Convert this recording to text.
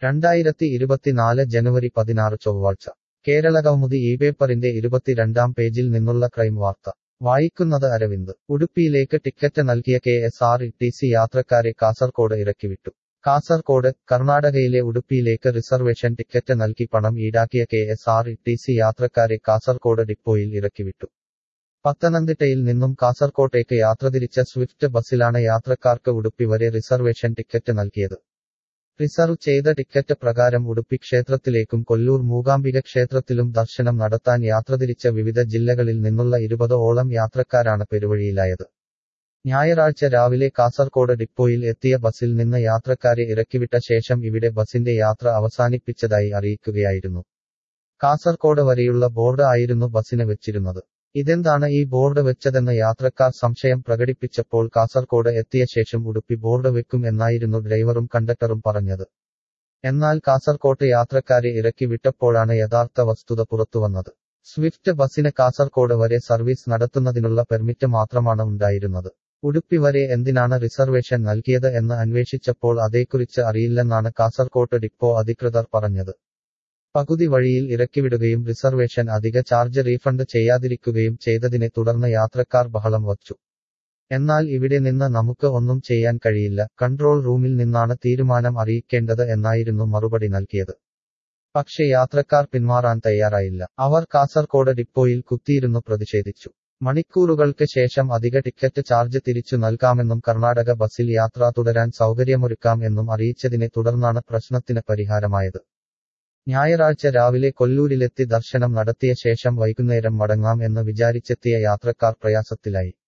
രണ്ടായിരത്തി ഇരുപത്തിനാല് ജനുവരി പതിനാറ് ചൊവ്വാഴ്ച കേരള കൗമുദി ഈ പേപ്പറിന്റെ ഇരുപത്തിരണ്ടാം പേജിൽ നിന്നുള്ള ക്രൈം വാർത്ത വായിക്കുന്നത് അരവിന്ദ് ഉടുപ്പിയിലേക്ക് ടിക്കറ്റ് നൽകിയ K S R T C യാത്രക്കാരെ കാസർകോട് ഇറക്കിവിട്ടു കാസർകോട് കർണാടകയിലെ ഉടുപ്പിയിലേക്ക് റിസർവേഷൻ ടിക്കറ്റ് നൽകി പണം ഈടാക്കിയ K S R T C യാത്രക്കാരെ കാസർകോട് ഡിപ്പോയിൽ ഇറക്കിവിട്ടു പത്തനംതിട്ടയിൽ നിന്നും കാസർകോട്ടേക്ക് യാത്ര തിരിച്ച സ്വിഫ്റ്റ് ബസ്സിലാണ് യാത്രക്കാർക്ക് ഉടുപ്പി വരെ റിസർവേഷൻ ടിക്കറ്റ് നൽകിയത് റിസർവ് ചെയ്ത ടിക്കറ്റ് പ്രകാരം ഉടുപ്പി ക്ഷേത്രത്തിലേക്കും കൊല്ലൂർ മൂകാംബിക ക്ഷേത്രത്തിലും ദർശനം നടത്താൻ യാത്ര തിരിച്ച വിവിധ ജില്ലകളിൽ നിന്നുള്ള ഇരുപത് ഓളം യാത്രക്കാരാണ് പെരുവഴിയിലായത് ഞായറാഴ്ച രാവിലെ കാസർകോട് ഡിപ്പോയിൽ എത്തിയ ബസ്സിൽ നിന്ന് യാത്രക്കാരെ ഇറക്കിവിട്ട ശേഷം ഇവിടെ ബസിന്റെ യാത്ര അവസാനിപ്പിച്ചതായി അറിയിക്കുകയായിരുന്നു കാസർകോട് വരെയുള്ള ബോർഡ് ആയിരുന്നു ബസിന് വെച്ചിരുന്നത് ഇതെന്താണ് ഈ ബോർഡ് വെച്ചതെന്ന് യാത്രക്കാർ സംശയം പ്രകടിപ്പിച്ചപ്പോൾ കാസർകോട് എത്തിയ ശേഷം ഉടുപ്പി ബോർഡ് വെക്കും എന്നായിരുന്നു ഡ്രൈവറും കണ്ടക്ടറും പറഞ്ഞത് എന്നാൽ കാസർകോട്ട് യാത്രക്കാരെ ഇറക്കി വിട്ടപ്പോഴാണ് യഥാർത്ഥ വസ്തുത പുറത്തുവന്നത് സ്വിഫ്റ്റ് ബസിന് കാസർകോട് വരെ സർവീസ് നടത്തുന്നതിനുള്ള പെർമിറ്റ് മാത്രമാണ് ഉണ്ടായിരുന്നത് ഉടുപ്പി വരെ എന്തിനാണ് റിസർവേഷൻ നൽകിയത് എന്ന് അന്വേഷിച്ചപ്പോൾ അതേക്കുറിച്ച് അറിയില്ലെന്നാണ് കാസർകോട്ട് ഡിപ്പോ അധികൃതർ പറഞ്ഞത് പകുതി വഴിയിൽ ഇറക്കിവിടുകയും റിസർവേഷൻ അധിക ചാർജ് റീഫണ്ട് ചെയ്യാതിരിക്കുകയും ചെയ്തതിനെ തുടർന്ന് യാത്രക്കാർ ബഹളം വച്ചു എന്നാൽ ഇവിടെ നിന്ന് നമുക്ക് ഒന്നും ചെയ്യാൻ കഴിയില്ല കൺട്രോൾ റൂമിൽ നിന്നാണ് തീരുമാനം അറിയിക്കേണ്ടത് എന്നായിരുന്നു മറുപടി നൽകിയത് പക്ഷേ യാത്രക്കാർ പിന്മാറാൻ തയ്യാറായില്ല അവർ കാസർകോട് ഡിപ്പോയിൽ കുത്തിയിരുന്നു പ്രതിഷേധിച്ചു മണിക്കൂറുകൾക്ക് ശേഷം അധിക ടിക്കറ്റ് ചാർജ് തിരിച്ചു നൽകാമെന്നും കർണാടക ബസ്സിൽ യാത്ര തുടരാൻ സൗകര്യമൊരുക്കാം എന്നും അറിയിച്ചതിനെ തുടർന്നാണ് പ്രശ്നത്തിന് പരിഹാരമായത് ഞായറാഴ്ച രാവിലെ കൊല്ലൂരിലെത്തി ദർശനം നടത്തിയ ശേഷം വൈകുന്നേരം മടങ്ങാം എന്ന് വിചാരിച്ചെത്തിയ യാത്രക്കാർ പ്രയാസത്തിലായി